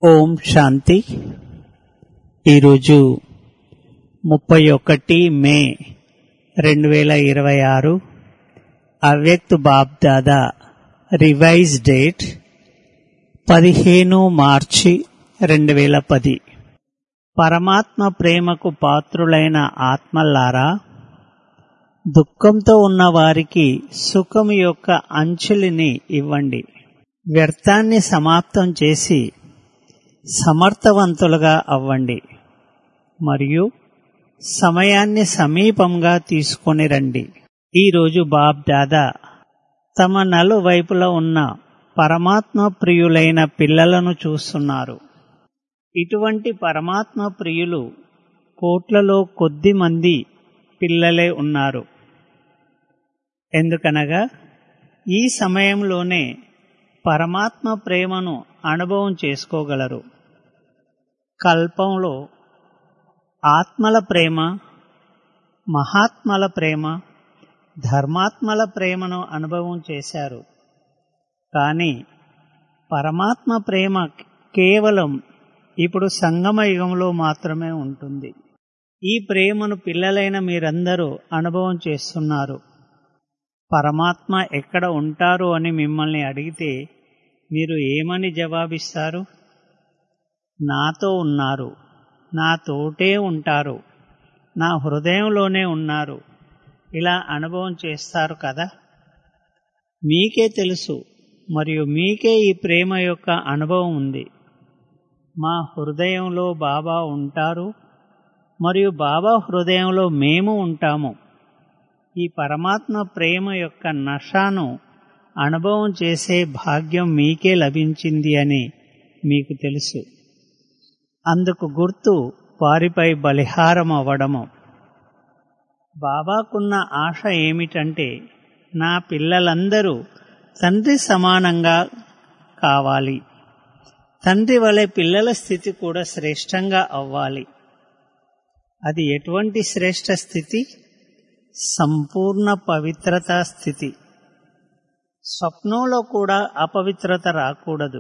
ఓం శాంతి ఈరోజు ముప్పై ఒకటి మే రెండు వేల ఇరవై ఆరు అవ్యక్త్ బాబ్ దాదా రివైజ్ డేట్ పదిహేను మార్చి రెండు వేల పది పరమాత్మ ప్రేమకు పాత్రులైన ఆత్మల్లారా దుఃఖంతో ఉన్న వారికి సుఖం యొక్క అంచులిని ఇవ్వండి వ్యర్థాన్ని సమాప్తం చేసి సమర్థవంతులుగా అవ్వండి మరియు సమయాన్ని సమీపంగా తీసుకొని రండి ఈరోజు బాబ్ దాదా తమ నలువైపులా ఉన్న పరమాత్మ ప్రియులైన పిల్లలను చూస్తున్నారు ఇటువంటి పరమాత్మ ప్రియులు కోట్లలో కొద్ది మంది పిల్లలే ఉన్నారు ఎందుకనగా ఈ సమయంలోనే పరమాత్మ ప్రేమను అనుభవం చేసుకోగలరు కల్పంలో ఆత్మల ప్రేమ మహాత్మల ప్రేమ ధర్మాత్మల ప్రేమను అనుభవం చేశారు కానీ పరమాత్మ ప్రేమ కేవలం ఇప్పుడు సంగమ యుగంలో మాత్రమే ఉంటుంది ఈ ప్రేమను పిల్లలైన మీరందరూ అనుభవం చేస్తున్నారు పరమాత్మ ఎక్కడ ఉంటారు అని మిమ్మల్ని అడిగితే మీరు ఏమని జవాబిస్తారు నాతో ఉన్నారు నా తోటే ఉంటారు నా హృదయంలోనే ఉన్నారు ఇలా అనుభవం చేస్తారు కదా మీకే తెలుసు మరియు మీకే ఈ ప్రేమ యొక్క అనుభవం ఉంది మా హృదయంలో బాబా ఉంటారు మరియు బాబా హృదయంలో మేము ఉంటాము ఈ పరమాత్మ ప్రేమ యొక్క నషాను అనుభవం చేసే భాగ్యం మీకే లభించింది అని మీకు తెలుసు అందుకు గుర్తు వారిపై బలిహారం అవ్వడము బాబాకున్న ఆశ ఏమిటంటే నా పిల్లలందరూ తండ్రి సమానంగా కావాలి తండ్రి వలె పిల్లల స్థితి కూడా శ్రేష్టంగా అవ్వాలి అది ఎటువంటి శ్రేష్ట స్థితి సంపూర్ణ పవిత్రతా స్థితి స్వప్నంలో కూడా అపవిత్రత రాకూడదు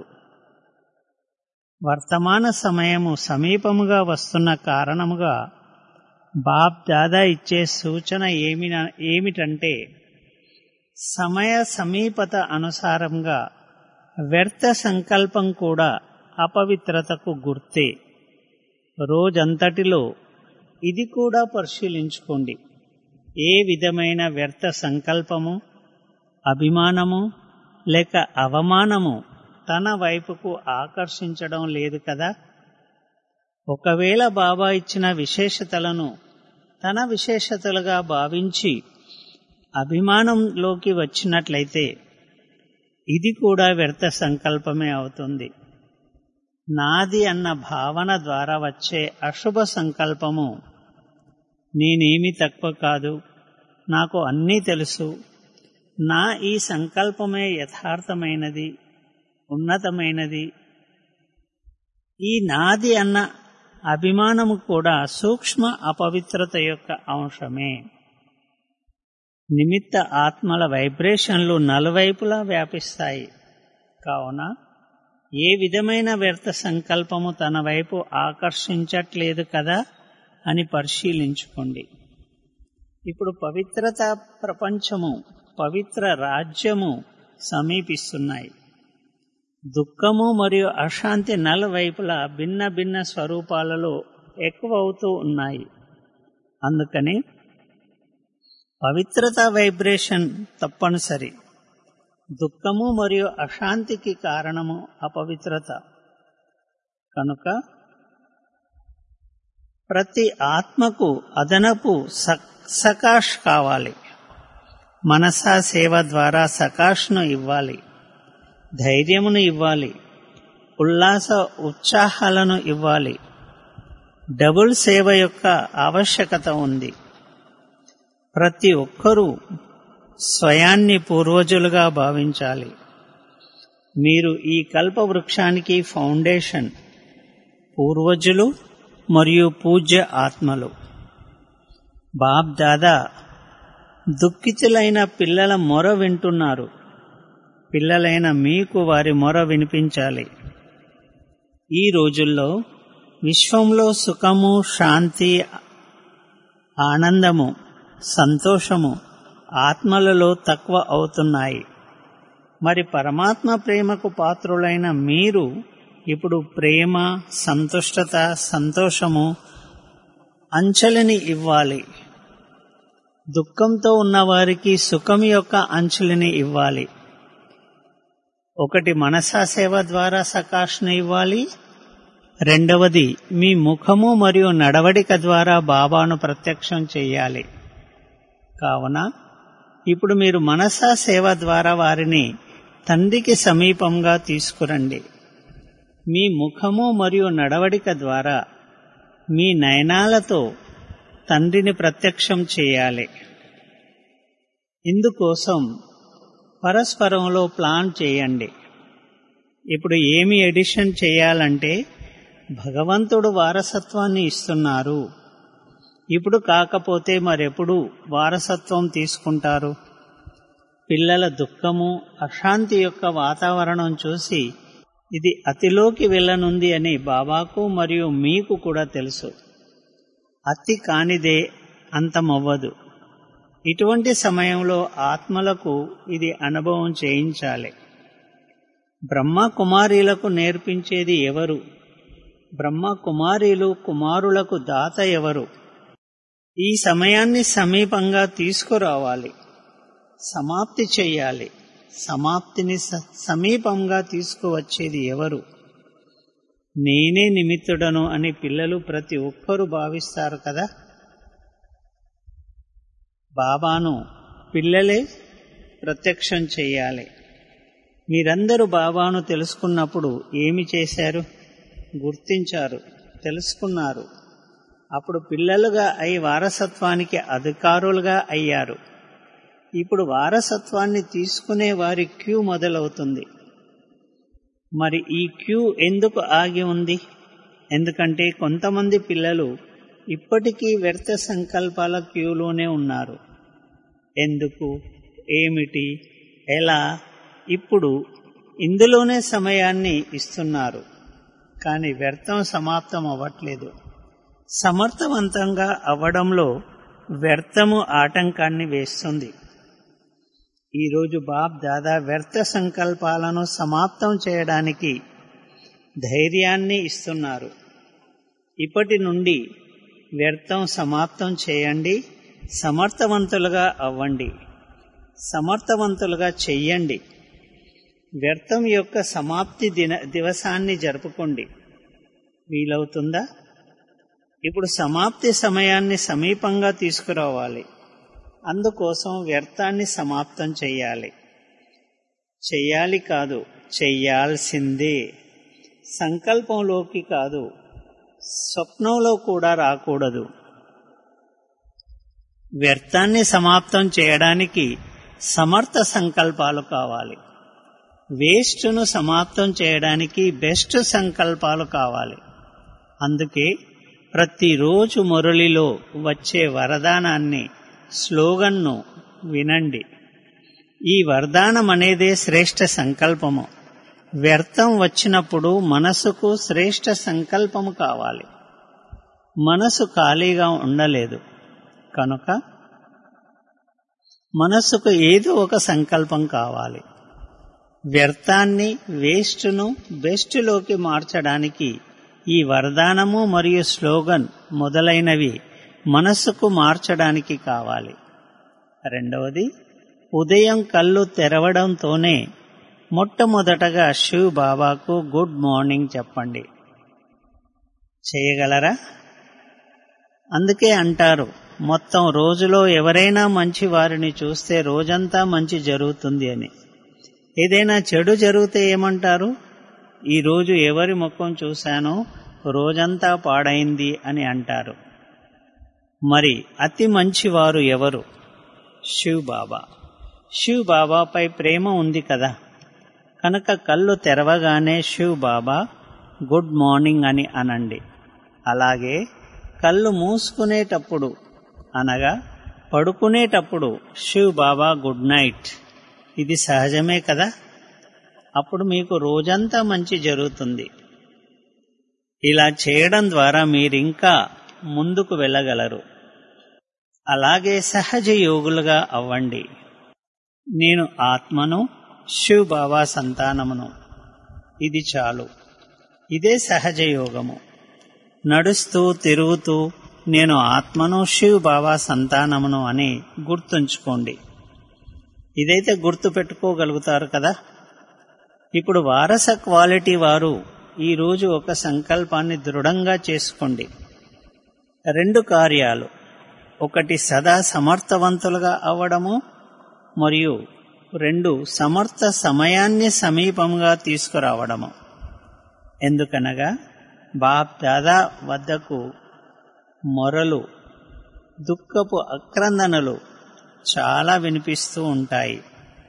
వర్తమాన సమయము సమీపముగా వస్తున్న కారణముగా బాబ్ దాదా ఇచ్చే సూచన ఏమి ఏమిటంటే సమయ సమీపత అనుసారంగా వ్యర్థ సంకల్పం కూడా అపవిత్రతకు గుర్తే రోజంతటిలో ఇది కూడా పరిశీలించుకోండి ఏ విధమైన వ్యర్థ సంకల్పము అభిమానము లేక అవమానము తన వైపుకు ఆకర్షించడం లేదు కదా ఒకవేళ బాబా ఇచ్చిన విశేషతలను తన విశేషతలుగా భావించి అభిమానంలోకి వచ్చినట్లయితే ఇది కూడా వ్యర్థ సంకల్పమే అవుతుంది నాది అన్న భావన ద్వారా వచ్చే అశుభ సంకల్పము నేనేమి తక్కువ కాదు నాకు అన్నీ తెలుసు నా ఈ సంకల్పమే యథార్థమైనది ఉన్నతమైనది ఈ నాది అన్న అభిమానము కూడా సూక్ష్మ అపవిత్రత యొక్క అంశమే నిమిత్త ఆత్మల వైబ్రేషన్లు నలువైపులా వ్యాపిస్తాయి కావున ఏ విధమైన వ్యర్థ సంకల్పము తన వైపు ఆకర్షించట్లేదు కదా అని పరిశీలించుకోండి ఇప్పుడు పవిత్రత ప్రపంచము పవిత్ర రాజ్యము సమీపిస్తున్నాయి దుఃఖము మరియు అశాంతి నలువైపులా భిన్న భిన్న స్వరూపాలలో ఎక్కువ అవుతూ ఉన్నాయి అందుకని పవిత్రత వైబ్రేషన్ తప్పనిసరి దుఃఖము మరియు అశాంతికి కారణము అపవిత్రత కనుక ప్రతి ఆత్మకు అదనపు సకాష్ కావాలి మనసా సేవ ద్వారా సకాష్ను ఇవ్వాలి ధైర్యమును ఇవ్వాలి ఉల్లాస ఉత్సాహాలను ఇవ్వాలి డబుల్ సేవ యొక్క ఆవశ్యకత ఉంది ప్రతి ఒక్కరూ స్వయాన్ని పూర్వజులుగా భావించాలి మీరు ఈ కల్ప వృక్షానికి ఫౌండేషన్ పూర్వజులు మరియు పూజ్య ఆత్మలు బాబ్ దాదా దుఃఖితులైన పిల్లల మొర వింటున్నారు పిల్లలైన మీకు వారి మొర వినిపించాలి ఈ రోజుల్లో విశ్వంలో సుఖము శాంతి ఆనందము సంతోషము ఆత్మలలో తక్కువ అవుతున్నాయి మరి పరమాత్మ ప్రేమకు పాత్రులైన మీరు ఇప్పుడు ప్రేమ సంతుష్టత సంతోషము అంచెలని ఇవ్వాలి దుఃఖంతో ఉన్నవారికి సుఖం యొక్క అంచులని ఇవ్వాలి ఒకటి మనసా సేవ ద్వారా సకాష్ను ఇవ్వాలి రెండవది మీ ముఖము మరియు నడవడిక ద్వారా బాబాను ప్రత్యక్షం చేయాలి కావున ఇప్పుడు మీరు మనసా సేవ ద్వారా వారిని తండ్రికి సమీపంగా తీసుకురండి మీ ముఖము మరియు నడవడిక ద్వారా మీ నయనాలతో తండ్రిని ప్రత్యక్షం చేయాలి ఇందుకోసం పరస్పరంలో ప్లాన్ చేయండి ఇప్పుడు ఏమి ఎడిషన్ చేయాలంటే భగవంతుడు వారసత్వాన్ని ఇస్తున్నారు ఇప్పుడు కాకపోతే మరెప్పుడు వారసత్వం తీసుకుంటారు పిల్లల దుఃఖము అశాంతి యొక్క వాతావరణం చూసి ఇది అతిలోకి వెళ్ళనుంది అని బాబాకు మరియు మీకు కూడా తెలుసు అతి కానిదే అంతమవ్వదు ఇటువంటి సమయంలో ఆత్మలకు ఇది అనుభవం చేయించాలి బ్రహ్మ కుమారీలకు నేర్పించేది ఎవరు బ్రహ్మ కుమారీలు కుమారులకు దాత ఎవరు ఈ సమయాన్ని సమీపంగా తీసుకురావాలి సమాప్తి చెయ్యాలి సమాప్తిని సమీపంగా తీసుకువచ్చేది ఎవరు నేనే నిమిత్తుడను అని పిల్లలు ప్రతి ఒక్కరూ భావిస్తారు కదా బాబాను పిల్లలే ప్రత్యక్షం చేయాలి మీరందరూ బాబాను తెలుసుకున్నప్పుడు ఏమి చేశారు గుర్తించారు తెలుసుకున్నారు అప్పుడు పిల్లలుగా అయి వారసత్వానికి అధికారులుగా అయ్యారు ఇప్పుడు వారసత్వాన్ని తీసుకునే వారి క్యూ మొదలవుతుంది మరి ఈ క్యూ ఎందుకు ఆగి ఉంది ఎందుకంటే కొంతమంది పిల్లలు ఇప్పటికీ వ్యర్థ సంకల్పాల క్యూలోనే ఉన్నారు ఎందుకు ఏమిటి ఎలా ఇప్పుడు ఇందులోనే సమయాన్ని ఇస్తున్నారు కానీ వ్యర్థం సమాప్తం అవ్వట్లేదు సమర్థవంతంగా అవ్వడంలో వ్యర్థము ఆటంకాన్ని వేస్తుంది ఈరోజు బాబ్ దాదా వ్యర్థ సంకల్పాలను సమాప్తం చేయడానికి ధైర్యాన్ని ఇస్తున్నారు ఇప్పటి నుండి వ్యర్థం సమాప్తం చేయండి సమర్థవంతులుగా అవ్వండి సమర్థవంతులుగా చెయ్యండి వ్యర్థం యొక్క సమాప్తి దిన దివసాన్ని జరుపుకోండి వీలవుతుందా ఇప్పుడు సమాప్తి సమయాన్ని సమీపంగా తీసుకురావాలి అందుకోసం వ్యర్థాన్ని సమాప్తం చెయ్యాలి చెయ్యాలి కాదు చెయ్యాల్సిందే సంకల్పంలోకి కాదు స్వప్నంలో కూడా రాకూడదు వ్యర్థాన్ని సమాప్తం చేయడానికి సమర్థ సంకల్పాలు కావాలి వేస్ట్ను సమాప్తం చేయడానికి బెస్ట్ సంకల్పాలు కావాలి అందుకే ప్రతిరోజు మురళిలో వచ్చే వరదానాన్ని స్లోగన్ను వినండి ఈ వరదానం అనేదే శ్రేష్ఠ సంకల్పము వ్యర్థం వచ్చినప్పుడు మనసుకు శ్రేష్ఠ సంకల్పము కావాలి మనసు ఖాళీగా ఉండలేదు కనుక మనసుకు ఏదో ఒక సంకల్పం కావాలి వ్యర్థాన్ని వేస్ట్ను బెస్ట్లోకి మార్చడానికి ఈ వరదానము మరియు స్లోగన్ మొదలైనవి మనస్సుకు మార్చడానికి కావాలి రెండవది ఉదయం కళ్ళు తెరవడంతోనే మొట్టమొదటగా శివ్ బాబాకు గుడ్ మార్నింగ్ చెప్పండి చేయగలరా అందుకే అంటారు మొత్తం రోజులో ఎవరైనా మంచి వారిని చూస్తే రోజంతా మంచి జరుగుతుంది అని ఏదైనా చెడు జరిగితే ఏమంటారు ఈరోజు ఎవరి ముఖం చూశానో రోజంతా పాడైంది అని అంటారు మరి అతి మంచివారు ఎవరు శివ్ బాబా శివ్ బాబాపై ప్రేమ ఉంది కదా కనుక కళ్ళు తెరవగానే శివ్ బాబా గుడ్ మార్నింగ్ అని అనండి అలాగే కళ్ళు మూసుకునేటప్పుడు అనగా పడుకునేటప్పుడు శివ్ బాబా గుడ్ నైట్ ఇది సహజమే కదా అప్పుడు మీకు రోజంతా మంచి జరుగుతుంది ఇలా చేయడం ద్వారా మీరింకా ముందుకు వెళ్ళగలరు అలాగే సహజ యోగులుగా అవ్వండి నేను ఆత్మను శివ్ బాబా సంతానమును ఇది చాలు ఇదే సహజ యోగము నడుస్తూ తిరుగుతూ నేను ఆత్మను శివ్ బాబా సంతానమును అని గుర్తుంచుకోండి ఇదైతే గుర్తు పెట్టుకోగలుగుతారు కదా ఇప్పుడు వారస క్వాలిటీ వారు ఈరోజు ఒక సంకల్పాన్ని దృఢంగా చేసుకోండి రెండు కార్యాలు ఒకటి సదా సమర్థవంతులుగా అవ్వడము మరియు రెండు సమర్థ సమయాన్ని సమీపంగా తీసుకురావడము ఎందుకనగా బాప్ దాదా వద్దకు మొరలు దుఃఖపు అక్రందనలు చాలా వినిపిస్తూ ఉంటాయి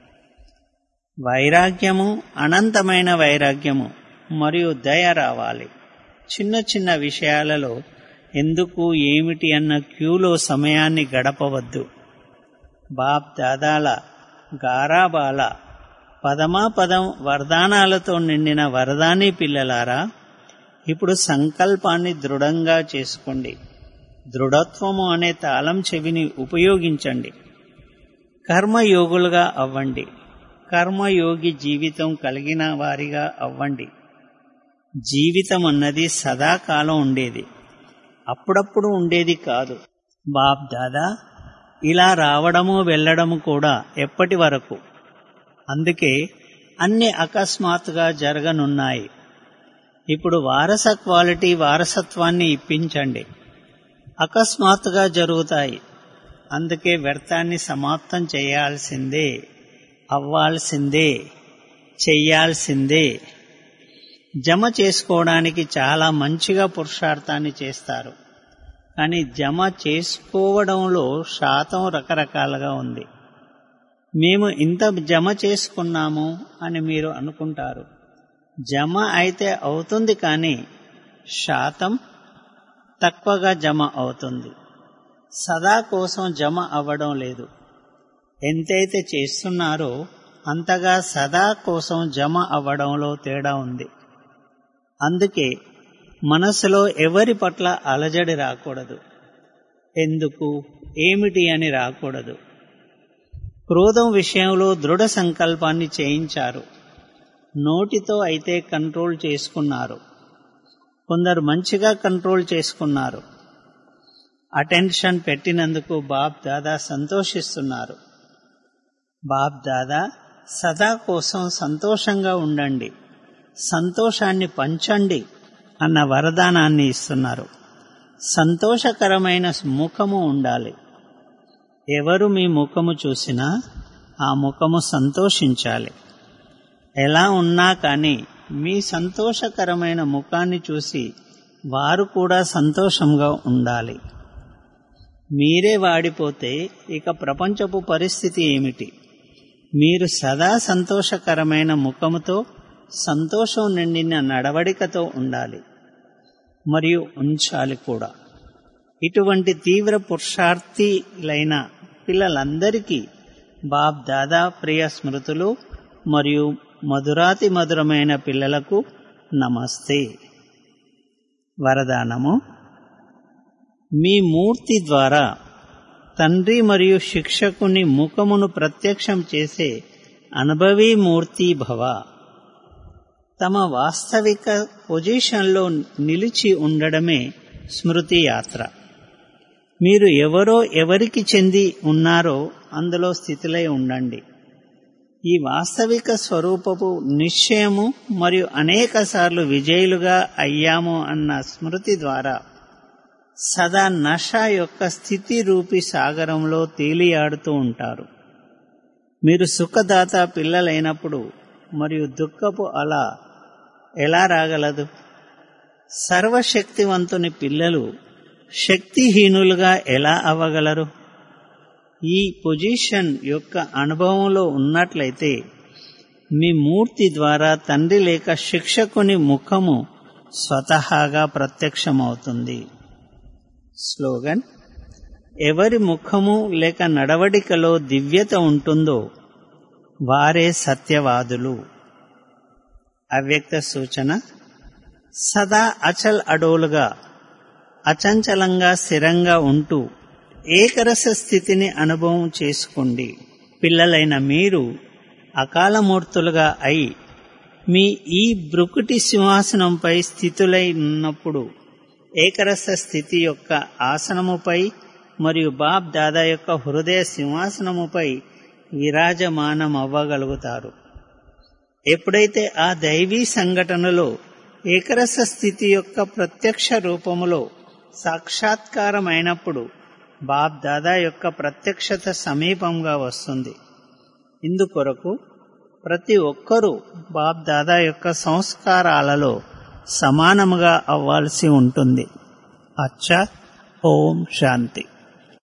వైరాగ్యము అనంతమైన వైరాగ్యము మరియు దయ రావాలి చిన్న చిన్న విషయాలలో ఎందుకు ఏమిటి అన్న క్యూలో సమయాన్ని గడపవద్దు బాప్ దాదాల గారాబాల పదమా పదం వరదానాలతో నిండిన వరదాని పిల్లలారా ఇప్పుడు సంకల్పాన్ని దృఢంగా చేసుకోండి దృఢత్వము అనే తాళం చెవిని ఉపయోగించండి కర్మయోగులుగా అవ్వండి కర్మయోగి జీవితం కలిగిన వారిగా అవ్వండి జీవితం అన్నది సదాకాలం ఉండేది అప్పుడప్పుడు ఉండేది కాదు బాప్ దాదా ఇలా రావడము వెళ్ళడము కూడా ఎప్పటి వరకు అందుకే అన్ని అకస్మాత్తుగా జరగనున్నాయి ఇప్పుడు వారస క్వాలిటీ వారసత్వాన్ని ఇప్పించండి అకస్మాత్తుగా జరుగుతాయి అందుకే వ్యర్థాన్ని సమాప్తం చేయాల్సిందే అవ్వాల్సిందే చెయ్యాల్సిందే జమ చేసుకోవడానికి చాలా మంచిగా పురుషార్థాన్ని చేస్తారు కానీ జమ చేసుకోవడంలో శాతం రకరకాలుగా ఉంది మేము ఇంత జమ చేసుకున్నాము అని మీరు అనుకుంటారు జమ అయితే అవుతుంది కానీ శాతం తక్కువగా జమ అవుతుంది సదా కోసం జమ అవ్వడం లేదు ఎంతైతే చేస్తున్నారో అంతగా సదా కోసం జమ అవ్వడంలో తేడా ఉంది అందుకే మనసులో ఎవరి పట్ల అలజడి రాకూడదు ఎందుకు ఏమిటి అని రాకూడదు క్రోధం విషయంలో దృఢ సంకల్పాన్ని చేయించారు నోటితో అయితే కంట్రోల్ చేసుకున్నారు కొందరు మంచిగా కంట్రోల్ చేసుకున్నారు అటెన్షన్ పెట్టినందుకు బాప్ దాదా సంతోషిస్తున్నారు బాప్ దాదా సదా కోసం సంతోషంగా ఉండండి సంతోషాన్ని పంచండి అన్న వరదానాన్ని ఇస్తున్నారు సంతోషకరమైన ముఖము ఉండాలి ఎవరు మీ ముఖము చూసినా ఆ ముఖము సంతోషించాలి ఎలా ఉన్నా కానీ మీ సంతోషకరమైన ముఖాన్ని చూసి వారు కూడా సంతోషంగా ఉండాలి మీరే వాడిపోతే ఇక ప్రపంచపు పరిస్థితి ఏమిటి మీరు సదా సంతోషకరమైన ముఖముతో సంతోషం నిండిన నడవడికతో ఉండాలి మరియు ఉంచాలి కూడా ఇటువంటి తీవ్ర పురుషార్థిలైన పిల్లలందరికీ బాబ్ దాదా ప్రియ స్మృతులు మరియు మధురాతి మధురమైన పిల్లలకు నమస్తే వరదానము మీ మూర్తి ద్వారా తండ్రి మరియు శిక్షకుని ముఖమును ప్రత్యక్షం చేసే అనుభవీ మూర్తి భవ తమ వాస్తవిక పొజిషన్లో నిలిచి ఉండడమే స్మృతి యాత్ర మీరు ఎవరో ఎవరికి చెంది ఉన్నారో అందులో స్థితిలై ఉండండి ఈ వాస్తవిక స్వరూపపు నిశ్చయము మరియు అనేకసార్లు విజయులుగా అయ్యాము అన్న స్మృతి ద్వారా సదా నష యొక్క స్థితి రూపి సాగరంలో తేలియాడుతూ ఉంటారు మీరు సుఖదాత పిల్లలైనప్పుడు మరియు దుఃఖపు అలా ఎలా రాగలదు సర్వశక్తివంతుని పిల్లలు శక్తిహీనులుగా ఎలా అవ్వగలరు ఈ పొజిషన్ యొక్క అనుభవంలో ఉన్నట్లయితే మీ మూర్తి ద్వారా తండ్రి లేక శిక్షకుని ముఖము స్వతహాగా ప్రత్యక్షమవుతుంది స్లోగన్ ఎవరి ముఖము లేక నడవడికలో దివ్యత ఉంటుందో వారే సత్యవాదులు అవ్యక్త సూచన సదా అచల్ అడోలుగా అచంచలంగా స్థిరంగా ఉంటూ ఏకరస స్థితిని అనుభవం చేసుకోండి పిల్లలైన మీరు అకాలమూర్తులుగా అయి మీ ఈ బ్రుకుటి సింహాసనంపై స్థితులై ఉన్నప్పుడు ఏకరస స్థితి యొక్క ఆసనముపై మరియు బాబ్ దాదా యొక్క హృదయ సింహాసనముపై విరాజమానం అవ్వగలుగుతారు ఎప్పుడైతే ఆ దైవీ సంఘటనలో ఏకరస స్థితి యొక్క ప్రత్యక్ష రూపములో సాక్షాత్కారమైనప్పుడు బాబ్ దాదా యొక్క ప్రత్యక్షత సమీపంగా వస్తుంది ఇందుకొరకు ప్రతి ఒక్కరూ బాబ్ దాదా యొక్క సంస్కారాలలో సమానముగా అవ్వాల్సి ఉంటుంది అచ్చా ఓం శాంతి